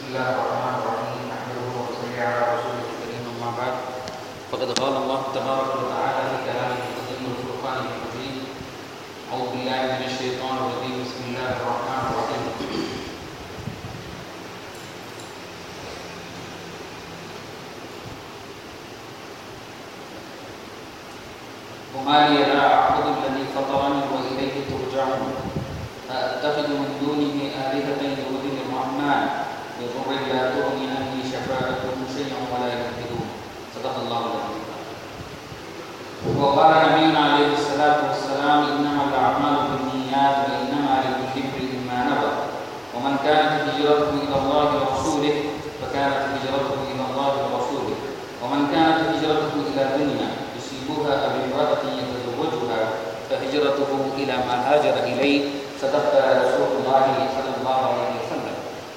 بسم الله الرحمن الرحيم نحمده ونصلي على رسوله الكريم اما بعد فقد قال الله تبارك وتعالى في كلامه القديم والفرقان المجيد اعوذ بالله من الشيطان الرجيم بسم الله الرحمن الرحيم وما لي لا اعبد الذي فطرني واليه ترجعون أأتخذ من دونه آلهة يؤذن الرحمن بضر لا تغني عني شفاعتهم شيئا ولا ينقذون صدق الله العظيم وقال نبينا عليه الصلاة والسلام إنما الأعمال بالنيات وإنما لكل امرئ ما نوى ومن كانت هجرته إلى الله ورسوله فكانت هجرته إلى الله ورسوله ومن كانت هجرته إلى دنيا يصيبها أو امرأة يتزوجها فهجرته إلى ما هاجر إليه صدق رسول الله صلى الله عليه وسلم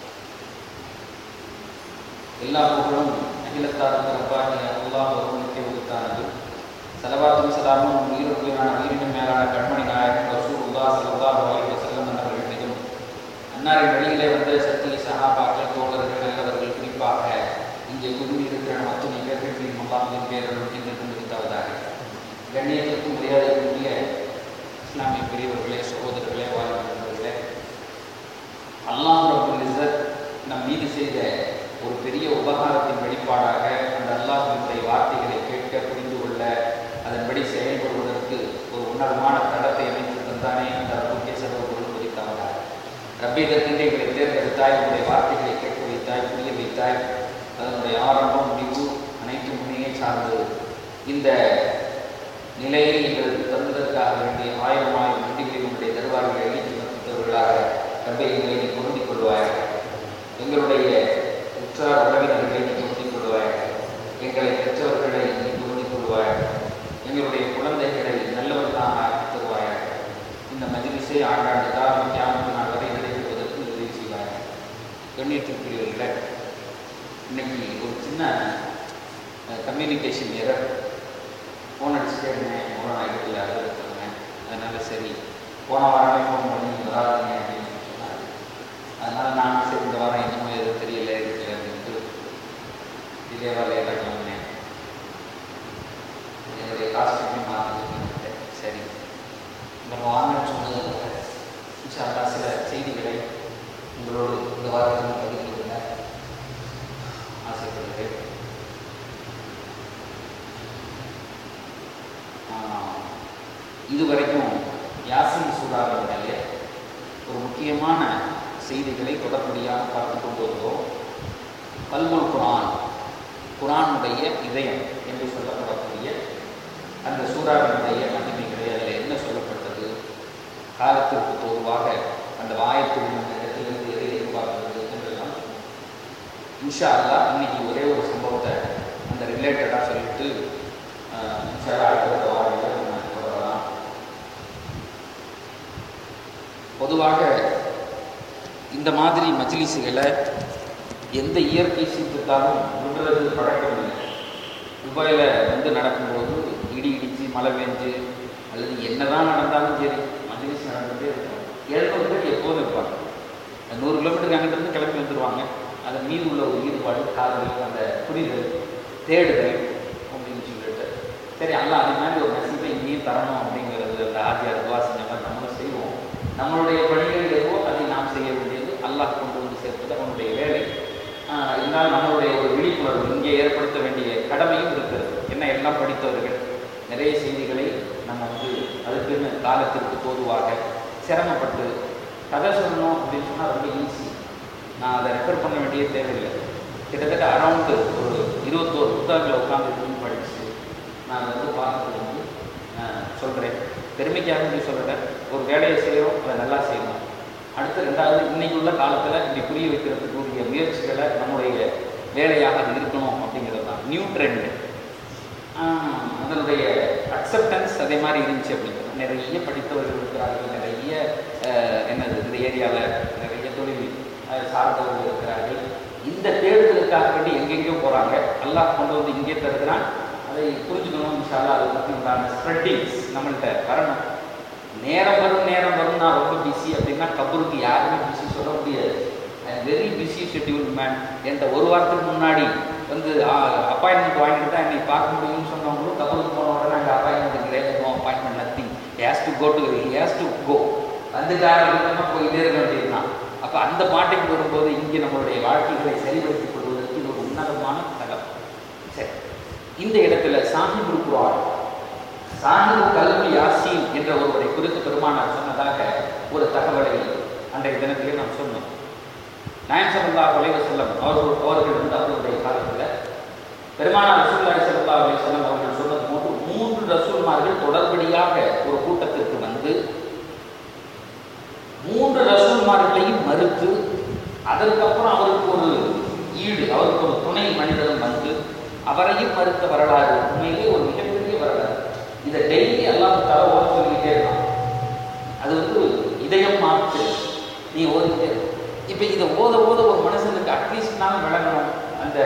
எல்லா புகழும் அகிலத்தாருக்கு ரப்பாகிய அல்லாஹ் ஒருவனுக்கே உரித்தானது சலவாத்தும் சலாமும் உயிருக்குள்ளான உயிரினும் மேலான கண்மணி நாயகன் ரசூலுல்லா ஸல்லல்லாஹு அலைஹி வஸல்லம் அவர்கள் மீதும் அன்னாரின் வழியிலே வந்த சத்திய சஹாபாக்கள் தோழர்கள் நல்லவர்கள் குறிப்பாக இங்கே குழுமி இருக்கிற அத்துணை பேர்கள் மீது அல்லாஹ்வின் பேரலும் என்று முடித்தவதாக கண்ணியத்திற்கும் மரியாதைக்குரிய இஸ்லாமிய பெரியவர்களே சகோதரர்களே வாழ்வர்களே அல்லாஹ் ரபுல் இஸ்ஸத் நம் மீது செய்த ஒரு பெரிய உபகாரத்தின் வெளிப்பாடாக அந்த அல்லாஹினுடைய வார்த்தைகளை கேட்க புரிந்து கொள்ள அதன்படி செயல்படுவதற்கு ஒரு உன்னதமான தடத்தை அமைத்து தந்தானே அந்த ரப்புக்கே சகோதரர்கள் குறித்தாவதாக ரப்பி இதற்கென்று எங்களை தேர்ந்தெடுத்தாய் உன்னுடைய வார்த்தைகளை கேட்க வைத்தாய் புரிய வைத்தாய் அதனுடைய ஆரம்பம் முடிவு அனைத்து முன்னையே சார்ந்தது இந்த நிலையை எங்களுக்கு தந்ததற்காக வேண்டிய ஆயிரம் ஆயிரம் நன்றிகளை உங்களுடைய தருவார்களை எழுதி சமர்ப்பித்தவர்களாக ரப்பை எங்களை நீ பொருந்திக் கொள்வாயாக எங்களுடைய உற்றார் உறவினர்களை நீ பொருந்திக் கொள்வாயாக எங்களை பெற்றவர்களை நீ பொருந்திக் கொள்வாயாக எங்களுடைய குழந்தைகளை நல்லவர்களாக ஆக்கி தருவாயாக இந்த மஜிலிசை ஆண்டாண்டு காலம் தியானத்து நாள் வரை நடைபெறுவதற்கு உதவி செய்வாயாக கண்ணியத்திற்குரியவர்களே இன்னைக்கு ஒரு சின்ன கம்யூனிகேஷன் எரர் ஃபோன் அடிச்சுட்டே இருந்தேன் ஃபோன் எடுக்கல அதை எடுத்துருந்தேன் அதனால் சரி போன வாரமே ஃபோன் பண்ணி வராதுங்க அப்படின்னு சொன்னார் அதனால் நான் சரி இந்த வாரம் என்னமோ எதுவும் தெரியல இருக்குல்ல அப்படின்ட்டு டிலேவாக லேட்டாக கிளம்பினேன் என்னுடைய காஸ்டியூமே மாற்றி சரி நம்ம வாங்கன்னு சொன்னது இன்ஷால்லா சில செய்திகளை உங்களோடு இந்த வாரத்தில் பகிர்ந்து கொள்ள ஆசைப்படுகிறேன் இதுவரைக்கும் யாசின் சூடாவினுடைய ஒரு முக்கியமான செய்திகளை தொடர்படியாக பார்த்து கொண்டு வந்தோம் கல்முல் குரான் குரானுடைய இதயம் என்று சொல்லப்படக்கூடிய அந்த சூறாவினுடைய மகிமைகளை அதில் என்ன சொல்லப்பட்டது காலத்திற்கு பொதுவாக அந்த வாயத்தில் அந்த இடத்திலிருந்து எதை எதிர்பார்க்கிறது என்றெல்லாம் இன்ஷா அல்லா இன்னைக்கு ஒரே ஒரு சம்பவத்தை அந்த ரிலேட்டடாக சொல்லிட்டு இன்ஷா அடுத்த வாரத்தில் நம்ம தொடரலாம் பொதுவாக இந்த மாதிரி மஜ்லிஸுகளை எந்த இயற்கை சீற்றத்தாலும் விடுறது பழக்கம் இல்லை துபாயில் வந்து நடக்கும்போது இடி இடித்து மழை பெஞ்சு அல்லது என்னதான் நடந்தாலும் சரி மஜ்லிஸ் நடந்துகிட்டே இருக்கும் எழுநூறு பேர் எப்போதும் இருப்பாங்க நூறு கிலோமீட்டருக்கு அங்கிட்டிருந்து கிளம்பி வந்துடுவாங்க அதன் மீது உள்ள ஒரு ஈடுபாடு காதல் அந்த புரிதல் தேடுதல் அப்படின்னு சொல்லிட்டு சரி அல்ல அது மாதிரி ஒரு நசீபை இங்கேயும் தரணும் அப்படிங்கிறது அந்த ஆஜியார் துவா செஞ்ச மாதிரி நம்மளும் செய்வோம் நம்மளுடைய பணிகள் எதுவோ அதை நாம் செய்ய வேண்டியது அல்லாஹ் கொண்டு வந்து சேர்ப்பது அவனுடைய வேலை இருந்தால் நம்மளுடைய ஒரு விழிப்புணர்வு இங்கே ஏற்படுத்த வேண்டிய கடமையும் இருக்கிறது என்ன எல்லாம் படித்தவர்கள் நிறைய செய்திகளை நம்ம வந்து அதுக்குன்னு காலத்திற்கு தோதுவாக சிரமப்பட்டு கதை சொல்லணும் அப்படின்னு சொன்னால் ரொம்ப ஈஸி நான் அதை ரெஃபர் பண்ண வேண்டிய தேவையில்லை கிட்டத்தட்ட அரௌண்டு ஒரு இருபத்தோரு புத்தகங்களை உட்காந்து படித்து நான் அதை வந்து பார்த்துட்டு வந்து சொல்கிறேன் பெருமைக்காக சொல்லி சொல்கிறேன் ஒரு வேலையை செய்கிறோம் அதை நல்லா செய்யணும் அடுத்து ரெண்டாவது இன்னைக்கு உள்ள காலத்தில் இப்படி புரிய வைக்கிறதுக்குரிய முயற்சிகளை நம்முடைய வேலையாக அது இருக்கணும் அப்படிங்கிறது தான் நியூ ட்ரெண்டு அதனுடைய அக்செப்டன்ஸ் அதே மாதிரி இருந்துச்சு அப்படிங்கிறது நிறைய படித்தவர்கள் இருக்கிறார்கள் நிறைய என்னது இந்த ஏரியாவில் நிறைய தொழில் சார்ந்தவர்கள் இருக்கிறார்கள் இந்த தேடுதலுக்காக வேண்டி எங்கெங்கேயோ போகிறாங்க அல்லாஹ் கொண்டு வந்து இங்கே தருகிறான் அதை புரிஞ்சுக்கணும் இன்ஷால்லா அதை பற்றி உண்டான ஸ்ப்ரெட்டிங்ஸ் நம்மள்கிட்ட வரணும் நேரம் வரும் நேரம் வரும் நான் ரொம்ப பிஸி அப்படின்னா கபருக்கு யாருமே பிஸி சொல்ல முடியாது வெரி பிஸி ஷெட்யூல் மேன் என்கிட்ட ஒரு வாரத்துக்கு முன்னாடி வந்து அப்பாயின்மெண்ட் வாங்கிட்டு தான் என்னை பார்க்க முடியும்னு சொன்னவங்களும் கப்பலுக்கு போன உடனே நாங்கள் அப்பாயின்மெண்ட் கிடையாது no appointment nothing has to go to has to go வந்துட்டாருன்னா போயிட்டே இருக்க வேண்டியதுதான் அப்போ அந்த பாட்டுக்கு வரும்போது இங்கே நம்மளுடைய வாழ்க்கைகளை சரிபடுத்திக் கொள்வதற்கு இது ஒரு உன்னதமான தகம் சரி இந்த இடத்துல சாஹிபுல் குரான் சாஹிபு கல்வி யாசீன் என்ற ஒருவரை குறித்து பெருமானார் சொன்னதாக ஒரு தகவலை அன்றைய தினத்திலே நாம் சொன்னோம் நாயம் சல்லா அலைவ செல்லம் அவர்கள் அவர்கள் வந்து அவர்களுடைய காலத்தில் பெருமானார் ரசூல்லாய் சல்லா அலி செல்லம் அவர்கள் சொன்னது போன்று மூன்று ரசூல்மார்கள் தொடர்படியாக ஒரு கூட்டத்திற்கு வந்து மூன்று ரசூல்மார்களையும் மறுத்து அதற்கப்புறம் அவருக்கு ஒரு ஈடு அவருக்கு ஒரு துணை மனிதரும் வந்து அவரையும் மறுத்த வரலாறு உண்மையிலே ஒரு மிகப்பெரிய வரலாறு இதை டெய்லி எல்லாம் தர ஓட சொல்லிக்கிட்டே இருக்கான் அது வந்து இதயம் மாற்று நீ ஓதிக்கிட்டே இருக்கும் இப்போ இதை ஓத ஓத ஒரு மனுஷனுக்கு அட்லீஸ்ட்னாலும் விளங்கணும் அந்த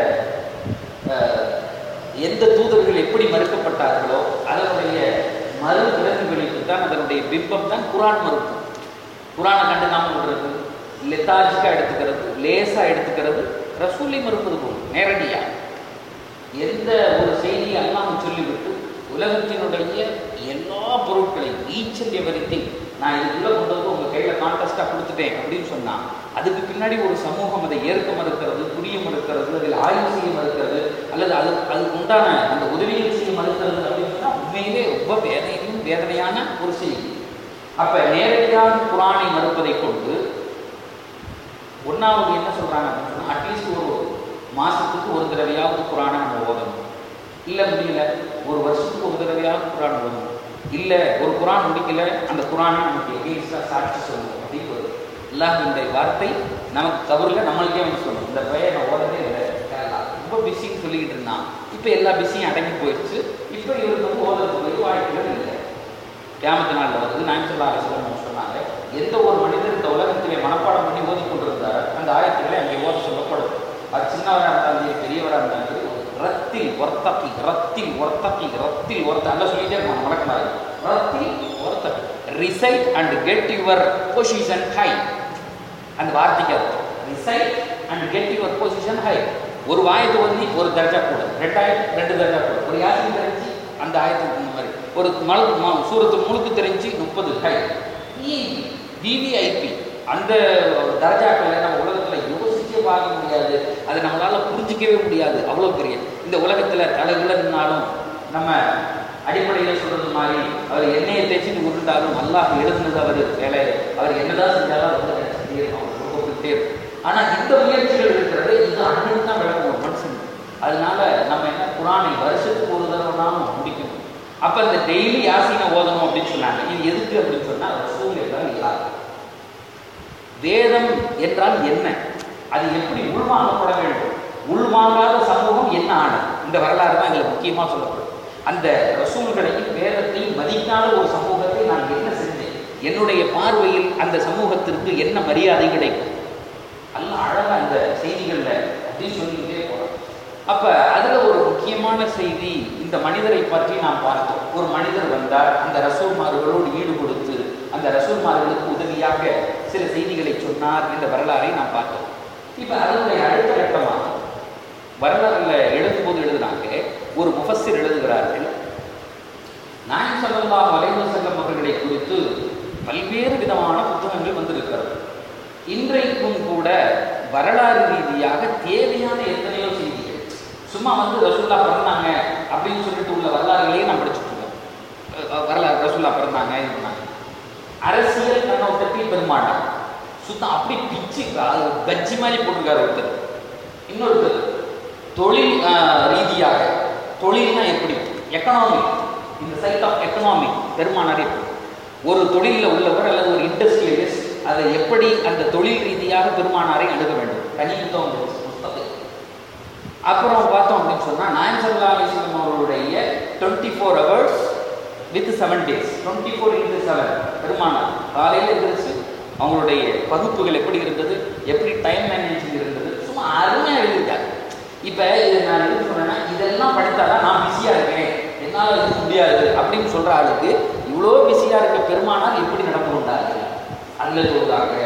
எந்த தூதர்கள் எப்படி மறுக்கப்பட்டார்களோ அதனுடைய மறு பிரதிபலிப்பு தான் அதனுடைய பிம்பம் தான் குரான் மறுப்பு குரானை கண்டு நாம விடுறது லெத்தாஜிக்காக எடுத்துக்கிறது லேசாக எடுத்துக்கிறது ரசூலை மறுப்பது போல் நேரடியாக எந்த ஒரு செய்தியை அல்லாமல் சொல்லிவிட்டு உலகத்தினுடைய எல்லா பொருட்களையும் ஈச் அண்ட் எவரித்திங் நான் இதுக்குள்ளே கொண்டு வந்து உங்கள் கையில் கான்டெஸ்ட்டாக கொடுத்துட்டேன் அப்படின்னு சொன்னால் அதுக்கு பின்னாடி ஒரு சமூகம் அதை ஏற்க மறுக்கிறது புரிய மறுக்கிறது அதில் ஆய்வு செய்ய மறுக்கிறது அல்லது அது அதுக்கு உண்டான அந்த உதவிகள் செய்ய மறுக்கிறது அப்படின்னு சொன்னால் உண்மையிலே ரொம்ப வேதனையும் வேதனையான ஒரு செய்தி அப்போ நேரடியாக குரானை மறுப்பதை கொண்டு ஒன்றாவது என்ன சொல்கிறாங்க அப்படின்னு சொன்னால் அட்லீஸ்ட் ஒரு மாதத்துக்கு ஒரு தடவையாவது குரானை நம்ம ஓதணும் இல்லை முடியல ஒரு வருஷத்துக்கு ஒரு தடவையாவது குரான் ஓதணும் இல்லை ஒரு குரான் முடிக்கல அந்த குரானை நமக்கு எகெயின்ஸ்டாக சாட்சி சொல்லணும் அப்படின்னு ஒரு அல்லாஹினுடைய வார்த்தை நமக்கு தவறுல நம்மளுக்கே வந்து சொல்லணும் இந்த பையன் நான் ஓதவே இல்லை கேரளா ரொம்ப பிஸின்னு சொல்லிக்கிட்டு இருந்தான் இப்போ எல்லா பிஸியும் அடங்கி போயிடுச்சு இப்போ இவருக்கு வந்து ஓதுறதுக்கு வாய்ப்புகள் இல்லை கேமத்து நாளில் வந்து நாயன்சல்லா அலிஸ்லாம் சொன்னாங்க எந்த ஒரு மனிதர் இந்த உலகத்திலே மனப்பாடம் பண்ணி ஓதி கொண்டிருந்தார் அந்த ஆயத்துக்களை அங்கே ஓத சொல்லப்படும் அது சின்னவராக இருந்தாலும் சரி பெரியவராக இருந்தாலும் சரி ரத்தில் ஒர்த்தப்பி ரத்தில் ஒர்த்தப்பி ரத்தில் ஒர்த்த அல்ல சொல்லிட்டே இருப்பாங்க வழக்கமாக ரத்தில் ஒர்த்தப்பி recite and get your position high அந்த வார்த்தைக்கு அர்த்தம் recite and get your position high ஒரு வாயத்து வந்து ஒரு தர்ஜா கூட ரெண்டாயிரத்து ரெண்டு தர்ஜா கூட ஒரு யாசின் தெரிஞ்சு அந்த ஆயத்துக்கு இந்த மாதிரி ஒரு மழு சூரத்து முழுக்கு தெரிஞ்சு முப்பது ஹை விவிஐபி அந்த தர்ஜாக்களை நம்ம உலகத்தில் யோசிச்சே பார்க்க முடியாது அதை நம்மளால் புரிஞ்சிக்கவே முடியாது அவ்வளோ பெரிய இந்த உலகத்தில் தலைவிழந்தாலும் நம்ம அடிப்படையில் சொல்கிறது மாதிரி அவர் எண்ணெயை தேய்ச்சிட்டு உருண்டாலும் அல்லாஹ் எழுதுனது அவர் வேலை அவர் என்னதான் செஞ்சாலும் அவர் வந்து கிடைச்சிட்டே இருக்கும் அவர் கொடுக்கப்பட்டே இருக்கும் ஆனால் இந்த முயற்சிகள் இருக்கிறது இது அண்ணன் தான் விளக்கும் ஒரு மனுஷன் அதனால நம்ம என்ன குரானை வருஷத்துக்கு ஒரு தடவைனாலும் முடிக்கணும் அப்போ இந்த டெய்லி யாசினை ஓதணும் அப்படின்னு சொன்னாங்க இது எதுக்கு அப்படின்னு சொன்னால் ரசூல் என்றால் யார் வேதம் என்றால் என்ன அது எப்படி உள்வாங்கப்பட வேண்டும் உள்வாங்காத சமூகம் என்ன ஆனது இந்த வரலாறு தான் இதில் முக்கியமாக சொல்லப்படும் அந்த ரசூல்களையும் வேதத்தையும் மதிக்காத ஒரு சமூகத்தை நான் என்ன செஞ்சேன் என்னுடைய பார்வையில் அந்த சமூகத்திற்கு என்ன மரியாதை கிடைக்கும் அல்ல அழகா அந்த செய்திகளில் அப்படி சொல்லிக்கிட்டே போகிறோம் அப்போ அதில் ஒரு முக்கியமான செய்தி இந்த மனிதரை பற்றி நாம் பார்த்தோம் ஒரு மனிதர் வந்தார் அந்த ரசூல்மார்களோடு ஈடுபடுத்து அந்த ரசூல்மார்களுக்கு உதவியாக சில செய்திகளை சொன்னார் என்ற வரலாறை நாம் பார்த்தோம் இப்போ அதனுடைய அடுத்த கட்டமாக வரலாறுல எழுதும்போது எழுதுனாங்க ஒரு முஃபஸிர் எழுதுகிறார்கள் நாயம் சல்லா வலைவு செல்லம் அவர்களை குறித்து பல்வேறு விதமான புத்தகங்கள் வந்திருக்கிறது இன்றைக்கும் கூட வரலாறு ரீதியாக தேவையான எத்தனையோ செய்திகள் சும்மா வந்து ரசூல்லா பிறந்தாங்க அப்படின்னு சொல்லிட்டு உள்ள வரலாறுகளையே நான் படிச்சுட்டு இருக்கோம் வரலாறு ரசூல்லா பிறந்தாங்க இது பண்ணாங்க அரசியல் கண்ணோட்டத்தில் பெருமாட்டாங்க சுத்தம் அப்படி பிச்சு கட்சி மாதிரி போட்டிருக்காரு ஒருத்தர் இன்னொருத்தர் தொழில் ரீதியாக தொழில்னா எப்படி எக்கனாமி இந்த சைட் ஆஃப் எக்கனாமி பெருமானார் எப்படி ஒரு தொழிலில் உள்ளவர் அல்லது ஒரு இண்டஸ்ட்ரியலிஸ்ட் அதை எப்படி அந்த தொழில் ரீதியாக பெருமானாரை அணுக வேண்டும் தனி புத்தகம் புத்தகம் அப்புறம் பார்த்தோம் அப்படின்னு சொன்னால் நாயம் சல்லா அலிஸ்லாம் அவர்களுடைய twenty four hours with seven days twenty four into seven பெருமானார் காலையில் இருந்துச்சு அவங்களுடைய வகுப்புகள் எப்படி இருந்தது எப்படி டைம் மேனேஜிங் இருந்தது சும்மா அருமையாக எழுதிட்டாங்க இப்போ இது நான் எது சொன்னேன்னா இதெல்லாம் படித்தாதான் நான் பிஸியாக இருக்கேன் என்னால் இது முடியாது அப்படின்னு சொல்கிற ஆளுக்கு இவ்வளோ பிஸியாக இருக்க பெருமானார் எப்படி நடந்து கொண்டார்கள் அதில் சொல்கிறாங்க அதில்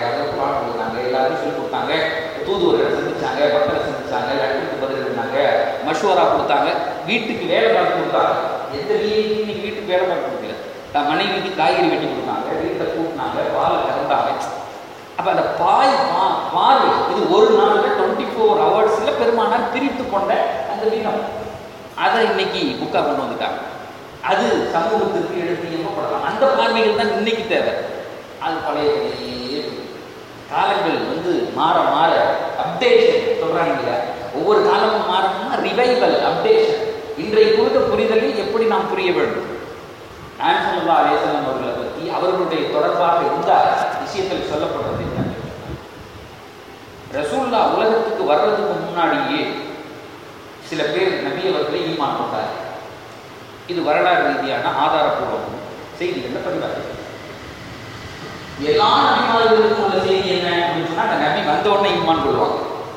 பாடம் கொடுத்தாங்க எல்லாரும் சொல்லி கொடுத்தாங்க தூதுவர்களை சந்திச்சாங்க மக்களை சந்திச்சாங்க லட்டுக்கு பதில் இருந்தாங்க மஷூரா கொடுத்தாங்க வீட்டுக்கு வேலை பார்த்து கொடுத்தாங்க எந்த வீட்டுக்கு இன்னைக்கு வீட்டுக்கு வேலை பார்க்க கொடுக்கல தான் மனைவிக்கு காய்கறி வெட்டி கொடுத்தாங்க வீட்டை கூட்டினாங்க பாலை கறந்தாங்க அப்போ அந்த பாய் பா பார்வை இது ஒரு நாளில் டுவெண்ட்டி ஃபோர் ஹவர்ஸில் பெருமானார் பிரித்து கொண்ட அந்த வீரம் அதை இன்னைக்கு புக்கா கொண்டு வந்துட்டாங்க அது சமூகத்திற்கு எடுத்து எண்ணப்படலாம் அந்த பார்வைகள் தான் இன்னைக்கு தேவை அது பழைய கதையே காலங்கள் வந்து மாற மாற அப்டேஷன் சொல்றாங்க இல்லையா ஒவ்வொரு காலமும் மாறணும்னா ரிவைவல் அப்டேஷன் இன்றைய குறித்த புரிதலில் எப்படி நாம் புரிய வேண்டும் நான் சொல்லா அலேசலம் அவர்களை பற்றி அவர்களுடைய தொடர்பாக இந்த விஷயத்தில் சொல்லப்படுறது என்ன ரசூல்லா உலகத்துக்கு வர்றதுக்கு முன்னாடியே சில பேர் நபி அவர்களை ஈமான் கொண்டார் இது வரலாறு ரீதியான ஆதாரப்பூர்வம் செய்திகளில் பதிவாக எல்லா நபிமார்களுக்கும் உள்ள செய்தி என்ன அப்படின்னு சொன்னா அந்த நபி வந்த உடனே ஈமான் கொள்வாங்க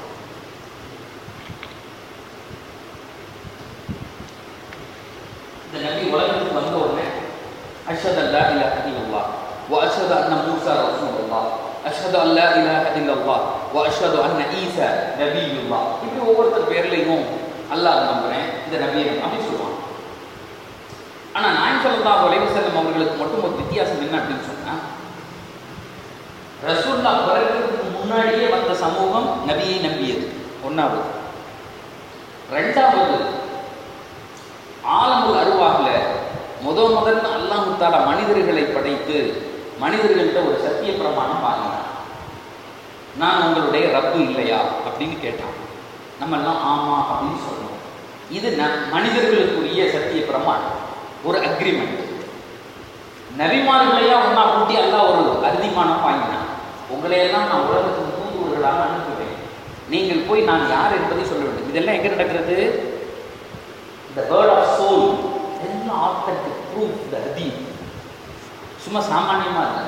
இந்த நபி உலகத்துக்கு வந்த உடனே அஷத் அல்லா இலாஹ இல்லல்லாஹ் வ அஷது அன்ன மூசா ரசூலுல்லாஹ் அஷது அல்லா இலாஹ இல்லல்லாஹ் வ அஷது அன்ன ஈசா நபியுல்லாஹ் இப்படி ஒவ்வொருத்தர் பேர்லையும் அல்லாஹ் நம்புறேன் இந்த நபியை அப்படின்னு சொல்லுவாங்க ஆனா நான் சொல்லலாம் உலக செல்லும் அவர்களுக்கு மட்டும் ஒரு வித்தியாசம் என்ன அப்படின்னு சொன்னா ரசூல்லா பிறகுக்கு முன்னாடியே வந்த சமூகம் நபியை நம்பியது ஒன்னாவது ரெண்டாவது ஆலமுல் அருவாகல முத முதல்ல அல்லாஹு தாலா மனிதர்களை படைத்து மனிதர்கள்ட்ட ஒரு சத்திய பிரமாணம் வாங்கினான் நான் உங்களுடைய ரப்பு இல்லையா அப்படின்னு கேட்டான் நம்ம எல்லாம் ஆமா அப்படின்னு சொல்லணும் இது ந மனிதர்களுக்குரிய சத்திய பிரமாணம் ஒரு அக்ரிமெண்ட் நபிமார்களையா ஒன்னா கூட்டி அல்லாஹ் ஒரு அறுதிமானம் வாங்கினான் உங்களையெல்லாம் நான் உலகத்துக்கு தூதுவர்களாக அனுப்புவேன் நீங்கள் போய் நான் யார் என்பதை சொல்ல வேண்டும் இதெல்லாம் எங்க நடக்கிறது the word of soul எல்லாம் ஆத்தன்டிக் ப்ரூஃப் த ஹதீஸ் சும்மா சாமானியமா இல்லை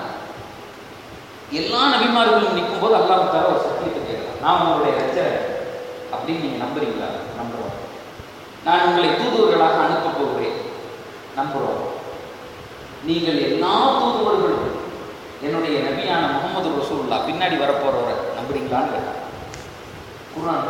எல்லா நபிமார்களும் நிற்கும் போது அல்லாஹ் தர ஒரு சத்தியத்தை கேட்கலாம் நான் உங்களுடைய ரச்சனை அப்படின்னு நீங்க நம்புறீங்களா நம்புறோம் நான் உங்களை தூதுவர்களாக அனுப்ப போகிறேன் நம்புறோம் நீங்கள் எல்லா தூதுவர்களும் என்னுடைய நபியான முகமது ரசூல்லா பின்னாடி வரப்போறவரை நம்புறீங்களான்னு கேட்டாங்க குரான்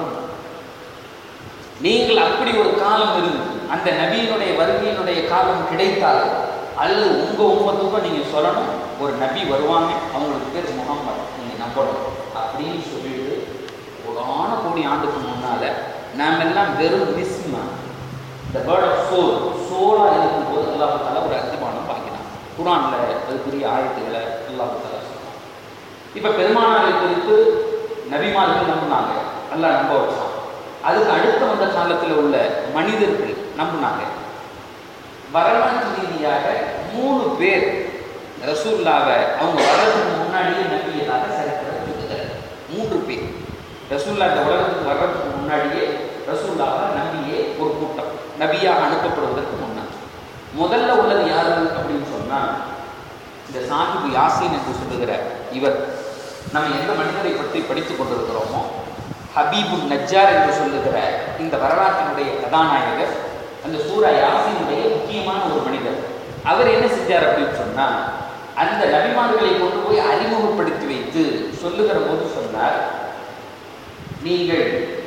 நீங்கள் அப்படி ஒரு காலம் இருந்து அந்த நபியினுடைய வருகையினுடைய காலம் கிடைத்தால் அல்லது உங்க உம்மத்துக்கும் நீங்க சொல்லணும் ஒரு நபி வருவாங்க அவங்களுக்கு பேர் முகம்மது நீங்க நம்பணும் அப்படின்னு சொல்லிட்டு கோடான கோடி ஆண்டுக்கு முன்னால நாம் எல்லாம் வெறும் மிஸ்மா இந்த பேர்ட் ஆஃப் சோல் சோலா இருக்கும் போது அல்லாஹால ஒரு அர்த்தமானம் வாங்கினான் குரான்ல அதுக்குரிய ஆயத்துகளை அல்லாஹால சொன்னான் இப்ப பெருமானாரை குறித்து நபிமார்கள் நம்பினாங்க அல்லாஹ் நம்ப வச்சான் அதுக்கு அடுத்த வந்த காலத்தில் உள்ள மனிதர்கள் நம்பினாங்க வரலாற்று ரீதியாக மூணு பேர் ரசூல்லாவை அவங்க வர்றதுக்கு முன்னாடியே நம்பியதாக சரித்திரம் சொல்லுகிறார் மூன்று பேர் ரசூல்லா இந்த உலகத்துக்கு வர்றதுக்கு முன்னாடியே ரசூல்லாவை நம்பியே ஒரு கூட்டம் நபியாக அனுப்பப்படுவதற்கு முன்னாடி முதல்ல உள்ளது யாரு அப்படின்னு சொன்னா இந்த சாஹிப் யாசின் என்று சொல்லுகிற இவர் நம்ம எந்த மனிதரை பற்றி படித்துக் கொண்டிருக்கிறோமோ ஹபீபுல் நஜ்ஜார் என்று சொல்லுகிற இந்த வரலாற்றினுடைய கதாநாயகர் அந்த சூரா யாசினுடைய முக்கியமான ஒரு மனிதர் அவர் என்ன செஞ்சார் அப்படின்னு சொன்னா அந்த நபிமார்களை கொண்டு போய் அறிமுகப்படுத்தி வைத்து சொல்லுகிற போது சொன்னார் நீங்கள்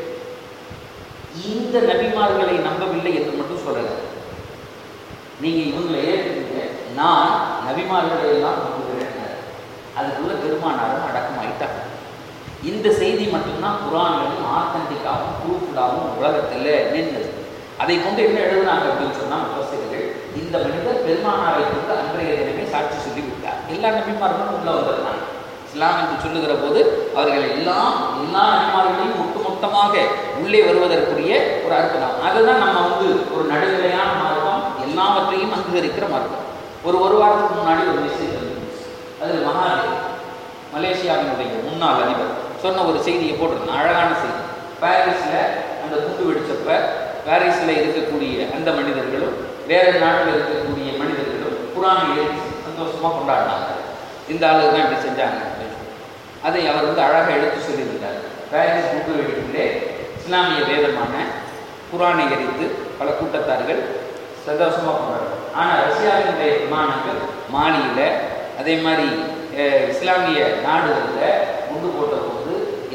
இந்த நபிமார்களை நம்பவில்லை என்று மட்டும் சொல்லல நீங்க இவங்களை ஏற்றுக்கீங்க நான் நபிமார்களை எல்லாம் நம்புகிறேன் அதுக்குள்ள பெருமானாரும் அடக்கமாயிட்டாங்க இந்த செய்தி மட்டும்தான் குரான்களும் ஆத்தன்டிக்காகவும் ப்ரூஃப்டாகவும் உலகத்தில் நின்றது அதை கொண்டு என்ன எழுதுனாங்க அப்படின்னு சொன்னால் முப்பசிகள் இந்த மனிதர் பெருமானாரை கொண்டு அன்றைய தினமே சாட்சி சொல்லி விட்டார் எல்லா நபிமார்களும் உள்ள வந்திருந்தாங்க இஸ்லாம் என்று சொல்லுகிற போது அவர்கள் எல்லாம் எல்லா நபிமார்களையும் ஒட்டுமொத்தமாக உள்ளே வருவதற்குரிய ஒரு அர்த்தம் அதுதான் நம்ம வந்து ஒரு நடுநிலையான மார்க்கம் எல்லாவற்றையும் அங்கீகரிக்கிற மார்க்கம் ஒரு ஒரு வாரத்துக்கு முன்னாடி ஒரு மெசேஜ் வந்துருந்துச்சு அதில் மகாதேவ் மலேசியாவினுடைய முன்னாள் அதிபர் சொன்ன ஒரு செய்தியை போட்டிருந்தேன் அழகான செய்தி பாரிஸில் அந்த குண்டு வெடிச்சப்ப பாரிஸில் இருக்கக்கூடிய அந்த மனிதர்களும் வேற நாட்டில் இருக்கக்கூடிய மனிதர்களும் குரானை எழுதி சந்தோஷமாக கொண்டாடினாங்க இந்த ஆளு தான் இப்படி செஞ்சாங்க அப்படின்னு சொல்லி. அதை அவர் வந்து அழகாக எடுத்து சொல்லியிருந்தார் பாரிஸ் குண்டு வெடிப்பிலே இஸ்லாமிய வேதமான குரானை எரித்து பல கூட்டத்தார்கள் சந்தோஷமாக கொண்டாடுறாங்க ஆனால் ரஷ்யாவினுடைய விமானங்கள் மாலியில் அதே மாதிரி அஹ், இஸ்லாமிய நாடுகளில்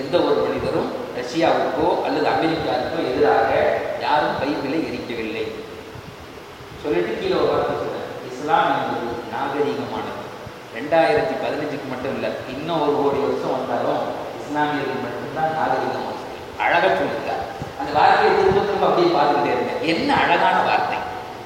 எந்த ஒரு மனிதரும் ரஷ்யாவுக்கோ அல்லது அமெரிக்காவுக்கோ எதிராக யாரும் பைபிளை எரிக்கவில்லை சொல்லிட்டு கீழே ஒரு வார்த்தை சொன்னேன் இஸ்லாம் என்பது நாகரீகமானது ரெண்டாயிரத்தி பதினஞ்சுக்கு மட்டும் இல்லை இன்னும் ஒரு கோடி வருஷம் வந்தாலும் இஸ்லாமியர்கள் மட்டும்தான் நாகரீகமானது அழகா சொல்லியிருக்கார் அந்த வார்த்தையை திரும்ப திரும்ப அப்படியே பார்த்துக்கிட்டே இருந்தேன் என்ன அழகான வார்த்தை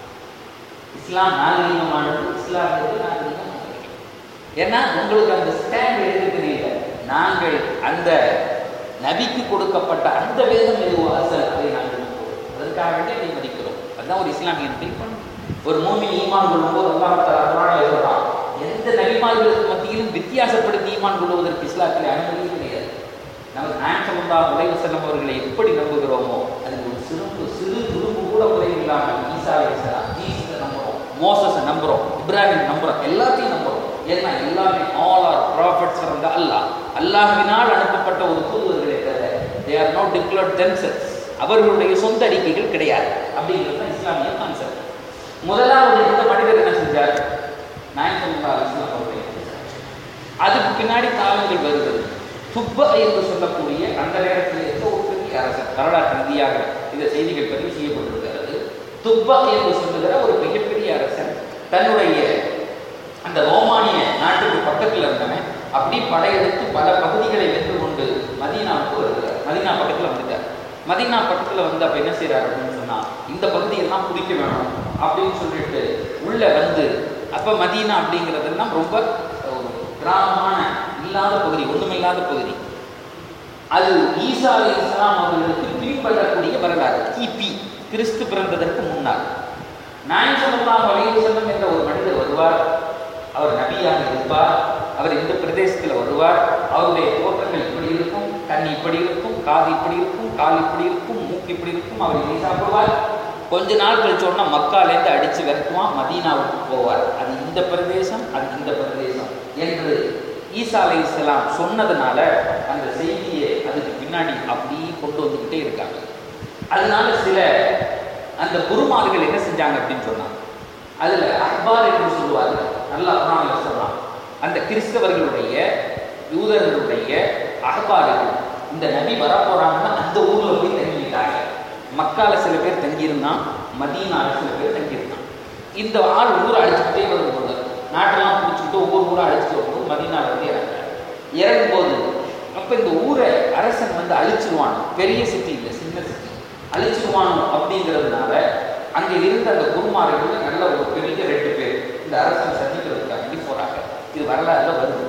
இஸ்லாம் நாகரீகமானது இஸ்லாமியர்கள் நாகரீகமானது ஏன்னா உங்களுக்கு அந்த ஸ்டாண்ட் எடுக்க தெரியல நாங்கள் அந்த நபிக்கு கொடுக்கப்பட்ட அந்த வேதம் எதுவோ அசல் அதை நாங்கள் நம்புகிறோம். அதற்காக வேண்டி அதை மதிக்கிறோம் அதுதான் ஒரு இஸ்லாமியன் பண் ஒரு மூமின் ஈமான் கொள்ளும்போது அல்லாஹ் எழுதுறான் எந்த நபிமார்களுக்கு மத்தியிலும் வித்தியாசப்படுத்தி ஈமான் கொள்வதற்கு இஸ்லாத்தில் அனுமதி கிடையாது நம்ம நாயசமுல்லா உலக செல்லம் அவர்களை எப்படி நம்புகிறோமோ அதில் ஒரு சிறு சிறு துரும்பு கூட குறைவு இல்லாமல் ஈசா அலைஹிஸ்ஸலாம் ஜீசஸை நம்புறோம் மோசஸை நம்புறோம் இப்ராஹிம் நம்புறோம் எல்லாத்தையும் நம்புறோம் ஏன்னா எல்லாமே all are prophets from the Allah அல்லாஹ்வினால் அனுப்பப்பட்ட ஒரு தூதுவர்களே தவிர they are not declared themselves அவர்களுடைய சொந்த அறிக்கைகள் கிடையாது அப்படிங்கிறது தான் இஸ்லாமிய கான்செப்ட் முதலாவது இந்த மனிதர் என்ன செஞ்சார் நாயசமுல்லா அலிஸ்லாம் அவர்களை அதுக்கு பின்னாடி காலங்கள் வருகிறது துப்ப என்று சொல்லக்கூடிய அந்த நேரத்தில் இருந்த ஒரு பெரிய அரசர் வரலாற்று ரீதியாக இந்த செய்திகள் பதிவு செய்யப்பட்டிருக்கிறது துப்ப என்று சொல்லுகிற ஒரு மிகப்பெரிய அரசன் தன்னுடைய அந்த ரோமானிய நாட்டுக்கு பக்கத்தில் இருந்தவன் அப்படி படையெடுத்து பல பகுதிகளை வென்று கொண்டு மதீனாவுக்கு வருகிறார் மதீனா பக்கத்தில் வந்துட்டார் மதீனா பக்கத்தில் வந்து அப்போ என்ன செய்கிறார் அப்படின்னு சொன்னால் இந்த பகுதியெல்லாம் பிடிக்க வேணும் அப்படின்னு சொல்லிட்டு உள்ளே வந்து அப்போ மதீனா அப்படிங்கிறதெல்லாம் ரொம்ப ஒரு கிராமமான இல்லாத பகுதி ஒன்றுமில்லாத பகுதி அது ஈசா அலி இஸ்லாம் அவர்களுக்கு பின்பற்றக்கூடிய வரலாறு கிபி கிறிஸ்து பிறந்ததற்கு முன்னால் நாயசல்லாம் வலையில் செல்லம் என்ற ஒரு மனிதர் வருவார் அவர் நபியாக இருப்பார் அவர் இந்த பிரதேசத்தில் வருவார் அவருடைய தோற்றங்கள் இப்படி இருக்கும் கண் இப்படி இருக்கும் காது இப்படி இருக்கும் கால் இப்படி இருக்கும் மூக்கு இப்படி இருக்கும் அவர் இதை சாப்பிடுவார் கொஞ்ச நாள் கழிச்ச உடனே மக்காலேருந்து அடித்து விரட்டுவான் மதீனாவுக்கு போவார் அது இந்த பிரதேசம் அது இந்த பிரதேசம் என்று ஈசா அலை இஸ்லாம் சொன்னதுனால அந்த செய்தியை அதுக்கு பின்னாடி அப்படியே கொண்டு வந்துக்கிட்டே இருக்காங்க அதனால சில அந்த குருமார்கள் என்ன செஞ்சாங்க அப்படின்னு சொன்னாங்க அதில் அக்பார் என்று சொல்லுவார்கள் நல்லா குரானில் சொல்லலாம் அந்த கிறிஸ்தவர்களுடைய யூதர்களுடைய அகபார்கள் இந்த நபி வரப்போறாங்கன்னா அந்த ஊர்ல போய் தங்கிட்டாங்க மக்கால சில பேர் தங்கியிருந்தான் மதீனால சில பேர் தங்கியிருந்தான் இந்த ஆள் ஊரை அழிச்சுக்கிட்டே வரும்போது நாட்டெல்லாம் பிடிச்சிக்கிட்டு ஒவ்வொரு ஊரை அழிச்சிட்டு வரும்போது மதீனால வந்து இறங்குறாரு இறங்கும்போது அப்ப இந்த ஊரை அரசன் வந்து அழிச்சிருவான் பெரிய சிட்டி இல்லை சின்ன சிட்டி அழிச்சிருவானோ அப்படிங்கிறதுனால அங்கே இருந்த அந்த குருமார்கள் நல்ல ஒரு பெரிய ரெண்டு பேர் இந்த அரசனை சந்திக்கிறதுக்காக போறாங்க இது வரலாறுல வருது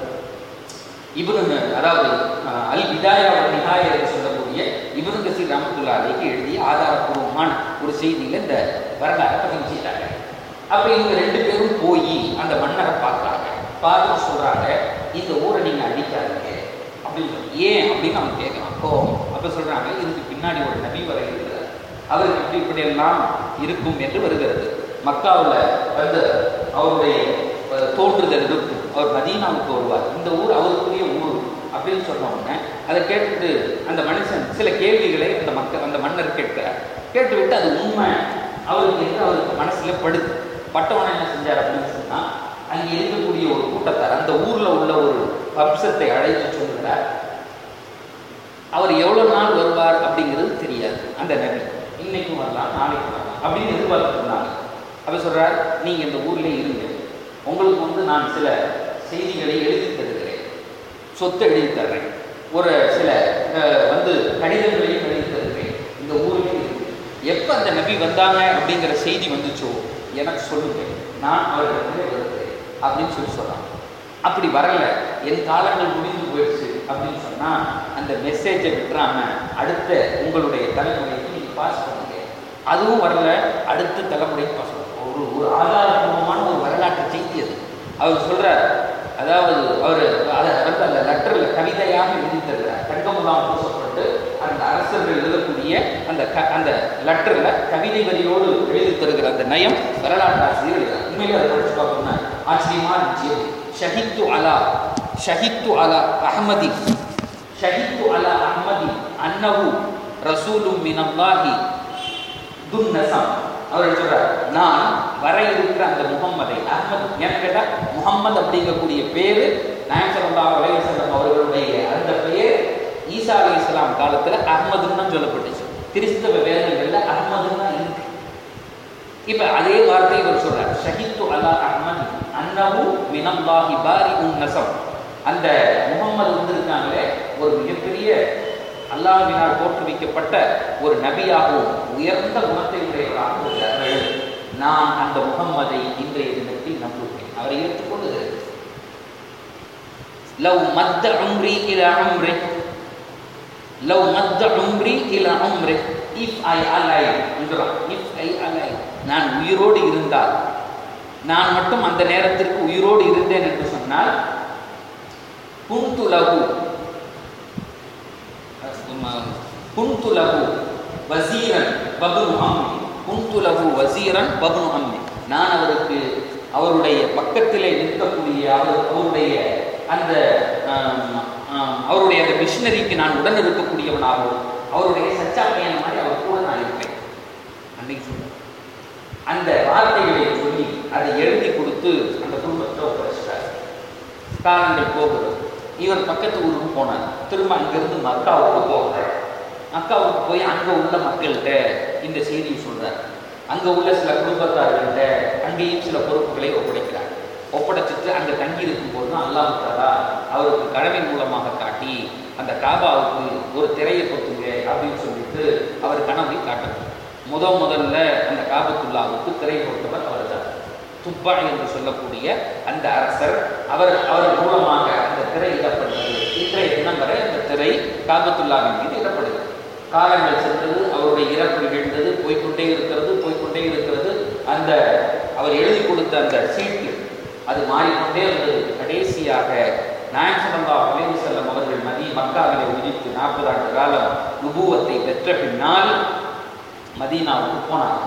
இவருங்க அதாவது அஹ், அல் விதாயா வல் நிகாயா என்று சொல்லக்கூடிய இவரு கசீர் ரஹமத்துல்லா அலைக்கு எழுதிய ஆதாரப்பூர்வமான ஒரு செய்தியில இந்த வரலாறை பதிவு செய்தாங்க அப்ப இவங்க ரெண்டு பேரும் போய் அந்த மன்னரை பார்க்குறாங்க பார்த்து சொல்றாங்க இந்த ஊரை நீங்க அடிக்காதீங்க அப்படின்னு சொல்லி ஏன் அப்படின்னு அவன் கேட்கறான் அப்போ அப்ப சொல்றாங்க இதுக்கு பின்னாடி ஒரு நபி வர இருக்கிறார் அவருக்கு இப்படி இப்படி எல்லாம் இருக்கும் என்று வருகிறது மக்காவுல வந்து அவருடைய அஹ், தோன்றுதல் இருக்கும் அவர் மதீனாவுக்கு வருவார் இந்த ஊர் அவருக்குரிய ஊர் அப்படின்னு சொன்ன உடனே அதை கேட்டுட்டு அந்த மனுஷன் சில கேள்விகளை அந்த மக்கள் அந்த மன்னர் கேட்கிறார் கேட்டுவிட்டு அது உண்மை அவருக்கு என்று அவருக்கு மனசுல படுது பட்டவனை என்ன செஞ்சார் அப்படின்னு சொன்னா அங்கே இருக்கக்கூடிய ஒரு கூட்டத்தார் அந்த ஊர்ல உள்ள ஒரு வம்சத்தை அழைத்து சொல்லுகிறார் அவர் எவ்வளவு நாள் வருவார் அப்படிங்கிறது தெரியாது அந்த நபி இன்னைக்கும் வரலாம் நாளைக்கு வரலாம் அப்படின்னு எதிர்பார்த்துருந்தாங்க அவர் சொல்றார் நீங்க இந்த ஊர்ல இருங்க உங்களுக்கு வந்து நான் சில செய்திகளை எழுதி தருகிறேன் சொத்து எழுதி தர்றேன் ஒரு சில அஹ், வந்து கடிதங்களையும் எழுதி தருகிறேன் இந்த ஊரில் இருக்கு எப்போ அந்த நபி வந்தாங்க அப்படிங்கிற செய்தி வந்துச்சோ எனக்கு சொல்லுங்க நான் அவர்களிடத்திலே வருகிறேன் அப்படின்னு சொல்லி சொல்றாங்க அப்படி வரல என் காலங்கள் முடிந்து போயிடுச்சு அப்படின்னு சொன்னா அந்த மெசேஜை விட்டுறாம அடுத்த உங்களுடைய தலைமுறைக்கு நீங்க பாஸ் பண்ணுங்க அதுவும் வரல அடுத்த தலைமுறைக்கு பாஸ் பண்ணுங்க ஒரு ஒரு ஆதாரபூர்வமான ஒரு வரலாற்று செய்தி அது அவர் சொல்றார் அதாவது அவர் அதை வந்து அந்த லெட்டர்ல கவிதையாக எழுதி தருகிறார் தங்கமுலாம் பூசப்பட்டு அந்த அரசர்கள் எழுதக்கூடிய அந்த க அந்த லெட்டர்ல கவிதை வரியோடு எழுதி தருகிற அந்த நயம் வரலாற்று ஆசிரியர் எழுதுறார் உண்மையிலே அதை படிச்சு பார்க்கணும்னா ஆச்சரியமா இருந்துச்சு ஷஹித்து அலா ஷஹித்து அலா அஹமதி ஷஹித்து அலா அஹமதி அன்னஹு ரசூலும் மினல்லாஹி துன்னசம் அவர் சொல்றார் நான் வர இருக்கிற அந்த முகம்மதை அஹமது ஏன்னு கேட்டா முகம்மது அப்படிங்கக்கூடிய பேரு நாயசல்லா அலைவசல்லம் அவர்களுடைய அந்த பெயர் ஈசா அலி இஸ்லாம் காலத்துல அஹ்மதுன்னு தான் சொல்லப்பட்டுச்சு கிறிஸ்தவ வேதங்கள்ல அஹ்மதுன்னு தான் இருக்கு இப்ப அதே வார்த்தை இவர் சொல்றார் ஷஹித்து அலா அஹ்மத் அன்னஹு மினல்லாஹி பாரி உன் நசம் அந்த முகம்மது வந்திருக்காங்களே ஒரு மிகப்பெரிய அல்லாஹ்வினால் தோற்றுவிக்கப்பட்ட ஒரு நபியாகவும் உயர்ந்த குணத்தை உடையவராகவும் இருக்கிறார்கள் நான் அந்த முகம்மதை இன்றைய தினத்தில் நம்புகிறேன் அவரை ஏற்றுக்கொள்ளுகிறேன் லவ் மத்த உம்ரி இல உம்ரி லவ் மத்த உம்ரி இல உம்ரி இஃப் ஐ அலைவ் என்றான் இஃப் ஐ அலைவ் நான் உயிரோடு இருந்தால் நான் மட்டும் அந்த நேரத்திற்கு உயிரோடு இருந்தேன் என்று சொன்னால் குந்து லகு குந்து லகு வசீரன் பபுனு அம்மி குந்து லகு வசீரன் பபுனு அம்மி நான் அவருக்கு அவருடைய பக்கத்திலே நிற்கக்கூடிய அவர் அவருடைய அந்த ஆம், ஆம், அவருடைய அந்த மிஷினரிக்கு நான் உடன் இருக்கக்கூடியவனாகவும் அவருடைய சச்சா பையன் மாதிரி அவர் கூட நான் இருப்பேன் அன்னைக்கு சொல்றேன் அந்த வார்த்தைகளை சொல்லி அதை எழுதி கொடுத்து அந்த குடும்பத்தை ஒப்படைச்சிட்டார் காலங்கள் போகிறது இவர் பக்கத்து ஊருக்கு போனார் திரும்ப அங்கிருந்து மக்காவுக்கு போகிறார் மக்காவுக்கு போய் அங்கே உள்ள மக்கள்கிட்ட இந்த செய்தியை சொல்றார் அங்கே உள்ள சில குடும்பத்தார்கள்ட்ட அங்கேயும் சில பொறுப்புகளை ஒப்படைக்கிறார் ஒப்படைச்சிட்டு அங்கே தங்கி இருக்கும்போது தான் அல்லாஹ் தாலா அவருக்கு கனவின் மூலமாக காட்டி அந்த காபாவுக்கு ஒரு திரையை கொத்துங்க அப்படின்னு சொல்லிட்டு அவர் கனவை காட்டணும் முத முதல்ல அந்த காபத்துல்லாவுக்கு திரை கொடுத்தவர் அவர் தான் துப்பா என்று சொல்லக்கூடிய அந்த அரசர் அவர் அவர் மூலமாக அந்த திரை இடப்படுகிறது இன்றைய தினம் வரை அந்த திரை காபத்துல்லாவின் மீது இடப்படுகிறது காலங்கள் சென்றது அவருடைய இறப்பு நிகழ்ந்தது போய்க்கொண்டே இருக்கிறது போய்க்கொண்டே இருக்கிறது அந்த அவர் எழுதி கொடுத்த அந்த சீட்டு அது மாறிக்கொண்டே இருந்தது கடைசியாக நாயன் சல்லா அலைஹி செல்லம் அவர்கள் மதி மக்காவிலே உதித்து நாற்பது ஆண்டு காலம் நுபுவத்தை பெற்ற பின்னால் மதீனாவுக்கு போனார்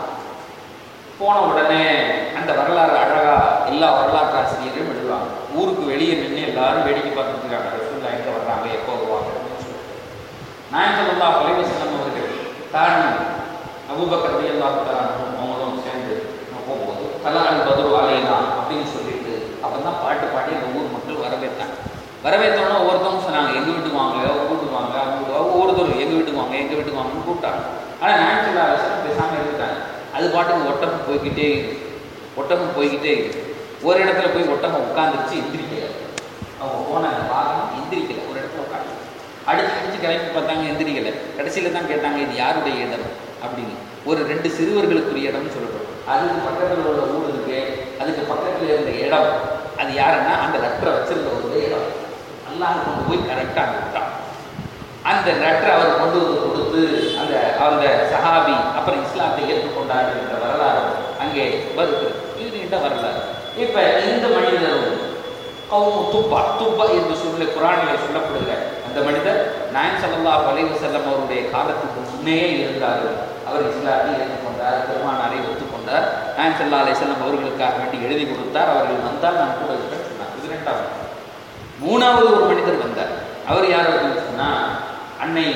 போன உடனே அந்த வரலாறு அழகா எல்லா வரலாற்று ஆசிரியரும் எழுதுவாங்க ஊருக்கு வெளியே நின்று எல்லாரும் வேடிக்கை பார்த்துட்டு இருக்காங்க ரசூல்லா எங்க வர்றாங்க எப்போ வருவாங்க அப்படின்னு சொல்லிட்டு. நாயன் சல்லா அலைஹி செல்லம் அவர்கள் தான் அபூபக்கர் ரலியல்லாஹு தஆலா அன்ஹு அவங்களும் சேர்ந்து போகும்போது கலால் பதுரு அலைனா அப்படின்னு சொல்லிட்டு அப்பதான் பாட்டு பாடி அந்த ஊர் மக்கள் வரவேற்றாங்க வரவேற்றோன்னா ஒவ்வொருத்தவங்க சொன்னாங்க எங்க வீட்டுக்கு வாங்க அவங்க வீட்டுக்கு வாங்க அவங்க ஒவ்வொருத்தரும் எங்க வீட்டுக்கு வாங்க எங்க வீட்டுக்கு வாங்கன்னு கூப்பிட்டாங்க ஆனா நாயன் சல்லா அலிஸ்லாம் பேசாம இருந்துட்டாங்க அது பாட்டுக்கு ஒட்டகம் போய்கிட்டே இருக்கு ஒட்டகம் போய்கிட்டே இருக்கு ஒரு இடத்துல போய் ஒட்டகம் உட்காந்துருச்சு எந்திரிக்கல அவங்க போன வாகனம் எந்திரிக்கல ஒரு இடத்துல உட்காந்து அடிச்சு அடிச்சு கிளம்பி பார்த்தாங்க எந்திரிக்கல கடைசியில தான் கேட்டாங்க இது யாருடைய இடம் அப்படின்னு ஒரு ரெண்டு சிறுவர்களுக்குரிய இடம்னு சொல்லப்படும் அதுக்கு பக்கத்துல உள்ள ஊர் இருக்கு அதுக்கு பக்கத்துல இருந்த இடம் அது யாருன்னா அந்த லெட்டரை வச்சிருந்த ஒரு இடம் அல்லாஹ் கொண்டு போய் கரெக்டாக விட்டான் அந்த லெட்டரை அவர் கொண்டு வந்து கொடுத்து அந்த அந்த சஹாபி அப்புறம் இஸ்லாத்தை ஏற்றுக்கொண்டார் என்ற வரலாறு அங்கே வருகிறது இது நீண்ட வரலாறு இப்ப இந்த மனிதரும் கவுமு துப்பா துப்பா என்று சொல்லி குரானிலே சொல்லப்படுகிற அந்த மனிதர் நாயன் ஸல்லல்லாஹு அலைஹி வஸல்லம் அவருடைய காலத்துக்கு முன்னே இருந்தார் அவர் இஸ்லாத்தை ஏற்றுக்கொண்டார் பெருமானாரை ஒத்துக்கொண்டார் நாயன் ஸல்லல்லாஹு அலைஹி வஸல்லம் அவர்களுக்காக வேண்டி எழுதி கொடுத்தார் அவர்கள் வந்தால் நான் கூட இருப்பேன் சொன்னார் இது ரெண்டாவது மூணாவது ஒரு மனிதர் வந்தார் அவர் யார் அப்படின்னு சொன்னா அன்னை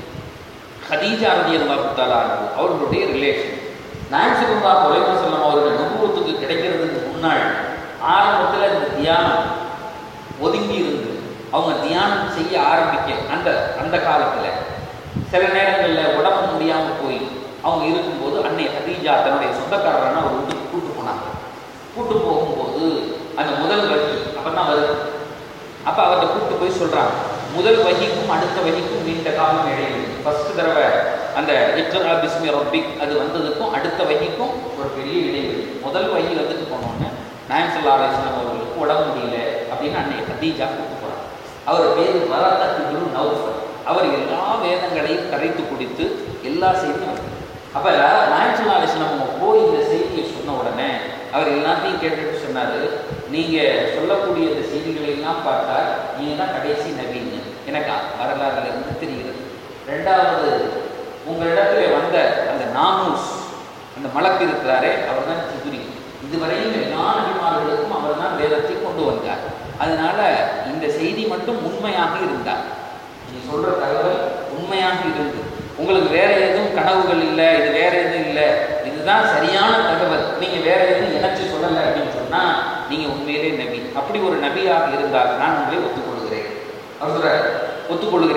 ஹதீஜா ரலியல்லாஹு தஆலா அன்ஹு அவர்களுடைய ரிலேஷன் நாயன் ஸல்லல்லாஹு அலைஹி வஸல்லம் அவர்கள் நபுவத்துக்கு கிடைக்கிறதுக்கு முன்னாள் ஆரம்பத்துல இந்த தியானம் ஒதுங்கி இருந்து அவங்க தியானம் செய்ய ஆரம்பிக்க அந்த அந்த காலத்துல சில நேரங்கள்ல உடம்பு முடியாம போய் அவங்க இருக்கும்போது அன்னை ஹதீஜா தன்னுடைய சொந்தக்காரரான ஒரு வீட்டுக்கு கூட்டு போனாங்க கூட்டு போகும்போது அந்த முதல் வகி அப்பதான் வருது அப்ப அவர்கிட்ட கூப்பிட்டு போய் சொல்றாங்க முதல் வகிக்கும் அடுத்த வகிக்கும் நீண்ட காலம் இடையில ஃபர்ஸ்ட் தடவை அந்த இக்ரா பிஸ்மி ரப்பிக் அது வந்ததுக்கும் அடுத்த வகிக்கும் ஒரு பெரிய இடைவெளி முதல் வகி வந்துட்டு போனோன்னு நாயம் சல்லா அலிஸ்லாம் அவர்களுக்கு உடம்பு முடியல அப்படின்னு அன்னை கதீஜா கூப்பிட்டு போறாங்க அவர் பேர் வரத்தத்து நௌஃபர் அவர் எல்லா வேதங்களையும் கரைத்து குடித்து எல்லா செய்தியும் அவர் அப்ப நாயம் சல்லா அலிஸ்லாம் அவங்க போய் இந்த செய்தியை சொன்ன உடனே அவர் எல்லாத்தையும் கேட்டுட்டு சொன்னாரு நீங்க சொல்லக்கூடிய இந்த செய்திகளை எல்லாம் பார்த்தா நீங்க தான் கடைசி நவீன எனக்கு வரலாறுல இருந்து தெரிகிறது ரெண்டாவது உங்களிடத்துல வந்த அந்த நாமூஸ் அந்த மலக்கு இருக்கிறாரே அவர் தான் ஜிப்ரி இதுவரையும் எல்லா நபிமார்களுக்கும் அவர் தான் வேதத்தை கொண்டு வந்தார் அதனால இந்த செய்தி மட்டும் உண்மையாக இருந்தார் நீங்க சொல்ற தகவல் உண்மையாக இருந்து உங்களுக்கு வேற எதுவும் கனவுகள் இல்லை இது வேற எதுவும் இல்லை இதுதான் சரியான தகவல் நீங்க வேற எதுவும் இணைச்சு சொல்லலை அப்படின்னு சொன்னா நீங்க உண்மையிலே நபி அப்படி ஒரு நபியாக இருந்தால் நான் உங்களை ஒத்துக்கொள்கிறேன் அவர் சொல்றார் ஒத்துக்கொள்கிறேன்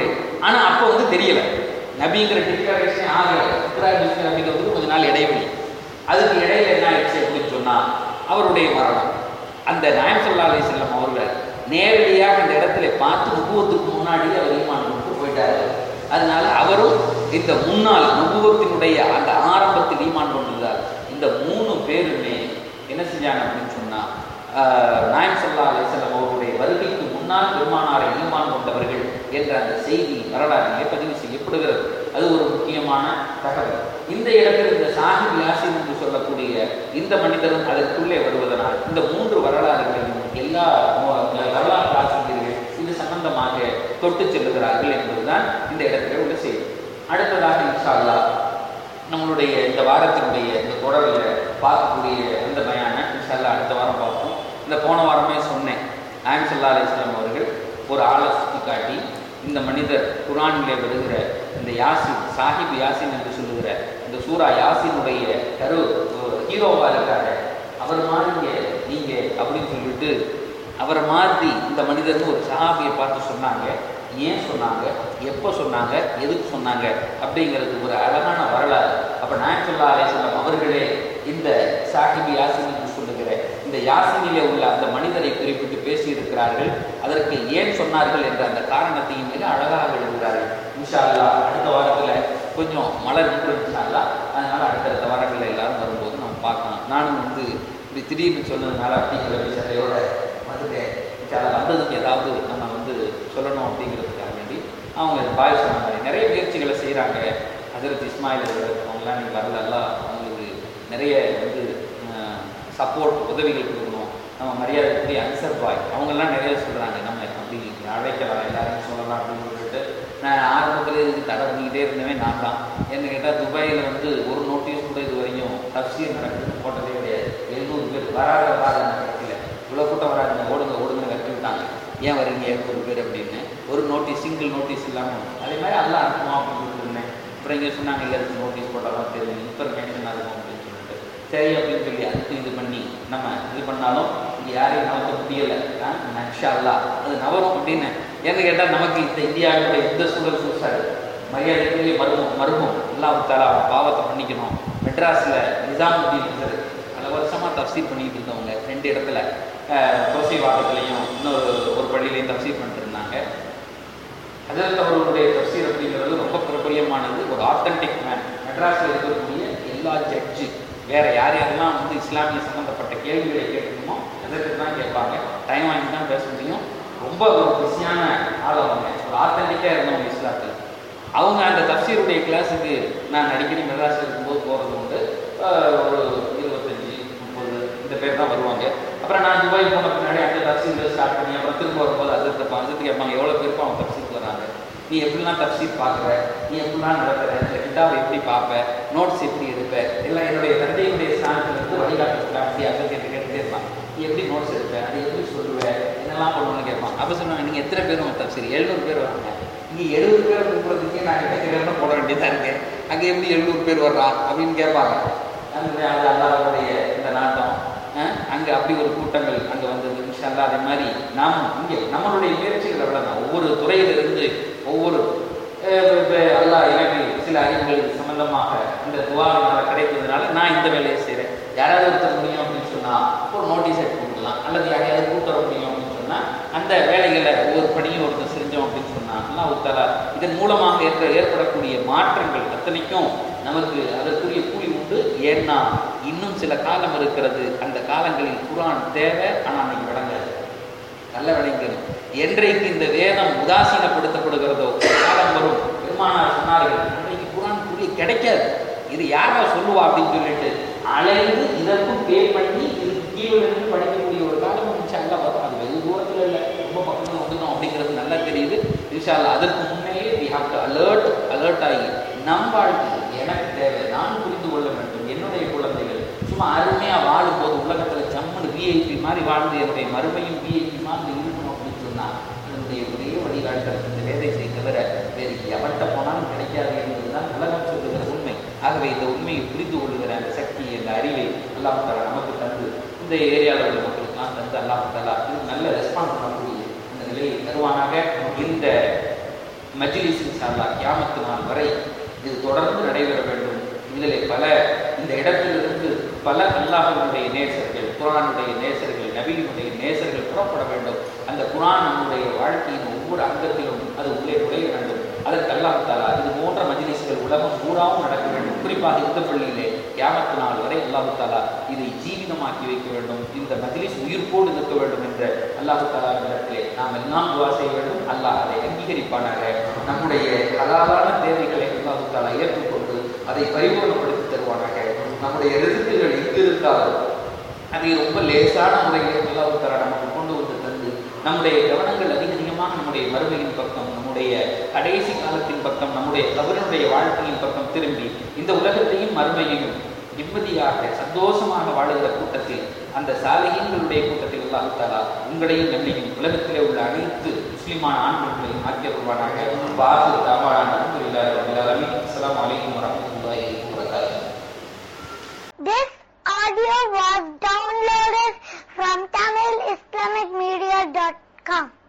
ஆனா அப்போ வந்து தெரியல நபிங்கிற டிக்ளரேஷன் ஆகல இப்ராஹிம் நபிங்கிறதுக்கு கொஞ்ச நாள் இடைவெளி அதுக்கு இடையில என்ன ஆயிடுச்சு அப்படின்னு சொன்னா அவருடைய மரணம் அந்த நாயம் சல்லா அலி செல்லம் அவர்கள் நேரடியாக அந்த இடத்துல பார்த்து நுபுவத்துக்கு முன்னாடியே அவர் ஈமான் கொண்டு போயிட்டாரு அதனால அவரும் இந்த முன்னாள் நுபுவத்தினுடைய அந்த ஆரம்பத்தில் ஈமான் கொண்டிருந்தார் இந்த மூணு பேருமே என்ன செஞ்சாங்க அப்படின்னு சொன்னா ஆஹ், நாயம் சல்லா அலி செல்லம் அவருடைய வருகைக்கு முன்னால் பெருமானாரை ஈமான் கொண்டவர்கள் என்ற அந்த செய்தி வரலாற்றிலே பதிவு செய்யப்படுகிறது அது ஒரு முக்கியமான தகவல் இந்த இடத்தில் இந்த சாஹிப் யாசின் என்று சொல்லக்கூடிய இந்த மனிதரும் அதற்குள்ளே வருவதனால் இந்த மூன்று வரலாறுகளையும் எல்லா மு- வரலாற்று ஆசிரியர்கள் இது சம்பந்தமாக தொட்டு செல்லுகிறார்கள் என்பதுதான் இந்த இடத்துல உள்ள செய்தி அடுத்ததாக இன்ஷா அல்லாஹ் நம்மளுடைய இந்த வாரத்தினுடைய இந்த தொடரில் பார்க்கக்கூடிய அந்த பயான இன்ஷா அல்லாஹ் அடுத்த வாரம் பார்ப்போம் இந்த போன வாரமே சொன்னேன் நாயம் சல்லா அலிஸ்லாம் அவர்கள் ஒரு ஆளை சுட்டி காட்டி இந்த மனிதர் குரானிலே வருகிற இந்த யாசின் சாஹிப் யாசின் என்று சொல்லுகிற இந்த சூரா யாசினுடைய கரு ஹீரோவா இருக்காரு அவர் மாதிரி நீங்க அப்படின்னு சொல்லிட்டு அவரை மாதிரி இந்த மனிதர்னு ஒரு சஹாபியை பார்த்து சொன்னாங்க ஏன் சொன்னாங்க எப்போ சொன்னாங்க எதுக்கு சொன்னாங்க அப்படிங்கிறது ஒரு அழகான வரலாறு அப்போ நாயக்கல்லா அலேசல்லம் அவர்களே இந்த சாஹிப் யாசின் என்று சொல்லுகிற இந்த யாசினிலே உள்ள அந்த மனிதரை குறிப்பிட்டு பேசியிருக்கிறார்கள் அதற்கு ஏன் சொன்னார்கள் என்ற அந்த காரணத்தையும் மிக அழகாக எழுதுகிறார்கள் இன்ஷா அல்லாஹ் அடுத்த வாரத்தில் கொஞ்சம் மழை நின்று இன்ஷா அல்லாஹ் அதனால அடுத்தடுத்த வாரங்களில் எல்லாரும் வரும்போது நம்ம பார்க்கலாம் நானும் வந்து இப்படி திடீர்னு சொன்னதுனால அப்படிங்கிற விஷயத்தையோட வந்துட்டேன் இன்ஷா அல்லாஹ் வந்ததுக்கு ஏதாவது நம்ம வந்து சொல்லணும் அப்படிங்கிறதுக்காக வேண்டி அவங்க பாய் சொன்ன மாதிரி நிறைய முயற்சிகளை செய்கிறாங்க ஹசரத் இஸ்மாயில் அவர்கள் அவங்களாம் நீங்கள் வரல எல்லாம் அவங்களுக்கு நிறைய வந்து சப்போர்ட் உதவிகள் கொடுக்கணும் நம்ம மரியாதைக்குரிய அன்சர் பாய் அவங்கெல்லாம் நிறைய சொல்கிறாங்க நம்ம அப்படி அழைக்கலாம் எல்லாரையும் சொல்லலாம் அப்படின்னு சொல்லிட்டு நான் ஆரம்பத்தில் இதுக்கு தடை பண்ணிக்கிட்டே இருந்தவன் நான் தான் என்ன கேட்டால் துபாயில் வந்து ஒரு நோட்டீஸ் கூட இது வரையும் தப்சீர் நடக்குதுன்னு போட்டதே கிடையாது எழுநூறு பேர் வராத வராத கட்சியில் இவ்வளோ கூட்டம் வராதுங்க ஓடுங்க ஓடுங்க கட்டி விட்டாங்க ஏன் வரீங்க எழுநூறு பேர் அப்படின்னு ஒரு நோட்டீஸ் சிங்கிள் நோட்டீஸ் இல்லாமல் அதே மாதிரி அதெல்லாம் அனுப்புமா அப்படின்னு சொல்லிட்டு இருந்தேன் அப்புறம் இங்கே சொன்னாங்க இல்லை அதுக்கு நோட்டீஸ் போட்டாலும் தெரியும் இன்ஃபர்மேஷன் இருக்கும் அப்படின்னு சொல்லிட்டு சரி அப்படின்னு சொல்லி அதுக்கு இது பண்ணி நம்ம இது பண்ணாலும் இங்கே யாரையும் நவத்த முடியலை நக்ஷா அல்லா அது நவரும் அப்படின்னு ஏன்னு கேட்டால் நமக்கு இந்த இந்தியாவுடைய எந்த சூழல் சூசாரு மரியாதைக்குரிய மருமம் மருமம் அல்லாஹ் தாலா அவன் பாவத்தை மன்னிக்கணும் மெட்ராஸில் நிசாமுத்தீன் இருந்தார் பல வருஷமாக தப்சீர் பண்ணிட்டு இருந்தவங்க ரெண்டு இடத்துல துளசிவாக்கத்துலேயும் இன்னொரு ஒரு பள்ளியிலையும் தப்சீர் பண்ணிட்டு இருந்தாங்க ஹஜரத் அவர்களுடைய தப்சீர் அப்படிங்கிறது ரொம்ப பிரபலியமானது ஒரு ஆத்தென்டிக் மேன் மெட்ராஸில் இருக்கக்கூடிய எல்லா ஜட்ஜு வேற யார் யாரெல்லாம் வந்து இஸ்லாமிய சம்மந்தப்பட்ட கேள்விகளை கேட்கணுமோ அதற்கு தான் கேட்பாங்க டைம் வாங்கி தான் பேச முடியும் ரொம்ப ஒரு பிஸியான ஆள் அவங்க ஒரு ஆத்தென்டிக்காக இருந்தவங்க இஸ்லாத்தில் அவங்க அந்த தப்சீருடைய கிளாஸுக்கு நான் அடிக்கடி மெட்ராஸில் இருக்கும்போது போகிறது உண்டு ஆஹ் ஒரு இருபத்தஞ்சி முப்பது இந்த பேர் தான் வருவாங்க அப்புறம் நான் துபாய் போன பின்னாடி அந்த தப்சீல் ஸ்டார்ட் பண்ணி அப்புறம் திரும்ப வரும்போது அதுக்கு அதுக்கு கேட்பாங்க எவ்வளோ பேருக்கும் அவங்க தப்சீலுக்கு வராங்க நீ எப்படிலாம் தப்சீல் பார்க்குற நீ எப்படிலாம் நடத்துற இந்த கிட்டாவை எப்படி பார்ப்ப நோட்ஸ் எப்படி எடுப்ப எல்லாம் என்னுடைய தந்தையுடைய ஸ்தானத்துலேருந்து வழிகாட்டுறதுக்கு அப்படி அதை கேட்டு கேட்டுட்டே இருப்பான் நீ எப்படி நோட்ஸ் எடுப்ப அதை எப்படி சொல்லுவ என்னெல்லாம் பண்ணுவேன்னு கேட்பான் அப்போ சொன்னாங்க நீங்கள் எத்தனை பேர் உங்கள் தப்சீல் எழுநூறு பேர் வராங்க இங்கே எழுபது பேர் கூப்பிட்றதுக்கே நான் எட்டு பேர்னு போட வேண்டியதாக இருக்கேன் அங்கே எப்படி எழுநூறு பேர் வர்றான் அப்படின்னு கேட்பாங்க அந்த அது அல்லாவுடைய இந்த நாட்டம் அங்கே அப்படி ஒரு கூட்டங்கள் அங்கே வந்தது இன்ஷால்லா அதே மாதிரி நாம் இங்கே நம்மளுடைய முயற்சிகள் அவ்வளோதான் ஒவ்வொரு துறையிலிருந்து ஒவ்வொரு அஹ் இப்ப அல்லாஹ் எனக்கு சில அறிவுகள் சம்பந்தமாக இந்த துவாவினால் கிடைத்ததுனால நான் இந்த வேலையை செய்கிறேன் யாராவது ஒருத்தர் முடியும் அப்படின்னு சொன்னால் ஒரு நோட்டீஸ் எடுத்து கொடுக்கலாம் அல்லது யாரையாவது கூட்டு வர முடியும் அப்படின்னு சொன்னால் அந்த வேலைகளை ஒவ்வொரு பணியும் ஒருத்தர் செஞ்சோம் அப்படின்னு சொன்னால் அல்லாஹ் உத்தாலா இதன் மூலமாக ஏற்ற ஏற்படக்கூடிய மாற்றங்கள் அத்தனைக்கும் நமக்கு அதற்குரிய கூலி உண்டு ஏன்னா இன்னும் சில காலம் இருக்கிறது அந்த காலங்களில் குரான் தேவை ஆனால் அன்னைக்கு விளங்காது நல்ல விளங்கணும் என்றைக்கு இந்த வேதம் உதாசீனப்படுத்தப்படுகிறதோ ஒரு காலம் வரும் பெருமானார் சொன்னார்கள் அன்றைக்கு குரான் புரிய கிடைக்காது இது யாரா சொல்லுவா அப்படின்னு சொல்லிட்டு அலைந்து இதற்கும் பே பண்ணி இதுக்கு கீழே இருந்து படிக்கக்கூடிய ஒரு காலம் இன்ஷால்லா வரும் அது வெகு தூரத்தில் இல்லை ரொம்ப பக்கத்தில் வந்துடும் அப்படிங்கிறது நல்லா தெரியுது இன்ஷால்லா அதற்கு முன்னேயே we have to alert alert ஆகி நம் வாழ்க்கை எனக்கு தேவை நான் புரிந்து கொள்ள வேண்டும் என்னுடைய குழந்தைகள் சும்மா அருமையாக வாழும்போது உலகத்தில் ஜம்முன்னு விஐபி மாதிரி வாழ்ந்து என்னுடைய மறுமையும் விஐபி மாதிரி இருக்கணும் அப்படின்னு சொன்னால் என்னுடைய ஒரே வழிகாட்டல் இந்த வேதத்தை தவிர வேறு எவர்கிட்ட போனாலும் கிடைக்காது என்பதுதான் உலகம் சொல்லுகிற உண்மை ஆகவே இந்த உண்மையை புரிந்து கொள்ளுகிற அந்த சக்தி இந்த அறிவை அல்லாஹ் தாலா நமக்கு தந்து இந்த ஏரியாவில் உள்ள மக்களுக்கெல்லாம் தந்து அல்லாஹ் தாலா இது நல்ல ரெஸ்பான்ஸ் பண்ணக்கூடிய அந்த நிலையை தருவானாக இந்த மஜ்லிஸ் இன்ஷால்லா கியாமத்து நாள் வரை இது தொடர்ந்து நடைபெற வேண்டும் இதிலே பல இந்த இடத்திலிருந்து பல அல்லாஹனுடைய நேசர்கள் குரானுடைய நேசர்கள் நபியினுடைய நேசர்கள் புறப்பட வேண்டும் அந்த குரான் நம்முடைய வாழ்க்கையின் ஒவ்வொரு அங்கத்திலும் அது உள்ளே நுழைய வேண்டும் அதற்கு அல்லாஹ் தாலா இது போன்ற மஜ்லிஸ்கள் உலகம் பூராவும் நடக்க வேண்டும் குறிப்பாக இந்த பள்ளியிலே கியாமத்து நாள் வரை அல்லாஹு தாலா இதை ஜீவிதமாக்கி வைக்க வேண்டும் இந்த மஜ்லிஸ் உயிர்ப்போடு நிற்க வேண்டும் என்ற அல்லாஹு தாலா இடத்திலே நாம் எல்லாம் துவா செய்ய வேண்டும் அல்லாஹ் அதை அங்கீகரிப்பானாக நம்முடைய ஹலாலான தேவைகளை அல்லாஹு தாலா ஏற்றுக்கொண்டு அதை பரிபூர்ணப்படுத்தி தருவானாக நம்முடைய ரிசுக்குகள் எங்கு இருந்தாலும் அதை ரொம்ப லேசான முறையில் அல்லாஹு தாலா நமக்கு கொண்டு வந்து தந்து நம்முடைய கவனங்கள் அதிக அதிகமாக நம்முடைய மறுமையின் பக்கம் நம்முடைய கடைசி காலத்தின் பக்கம் நம்முடைய கபரனுடைய வாழ்க்கையின் பக்கம் திரும்பி இந்த உலகத்தையும் மறுமையையும் நிம்மதியாக சந்தோஷமாக வாழுகிற கூட்டத்தில் அந்த சாலையங்களுடைய கூட்டத்தில் அல்லாஹ் தாலா உங்களையும் நம்மையும் உலகத்திலே உள்ள அனைத்து முஸ்லிமான ஆண்களையும் ஆக்கியப்படுவானாக வாசு தாவான அலமி அஸ்லாம் வலைக்கம் வரமத்துல்லாஹி வபரகாத்துஹு This audio was downloaded from TamilIslamicMedia.com.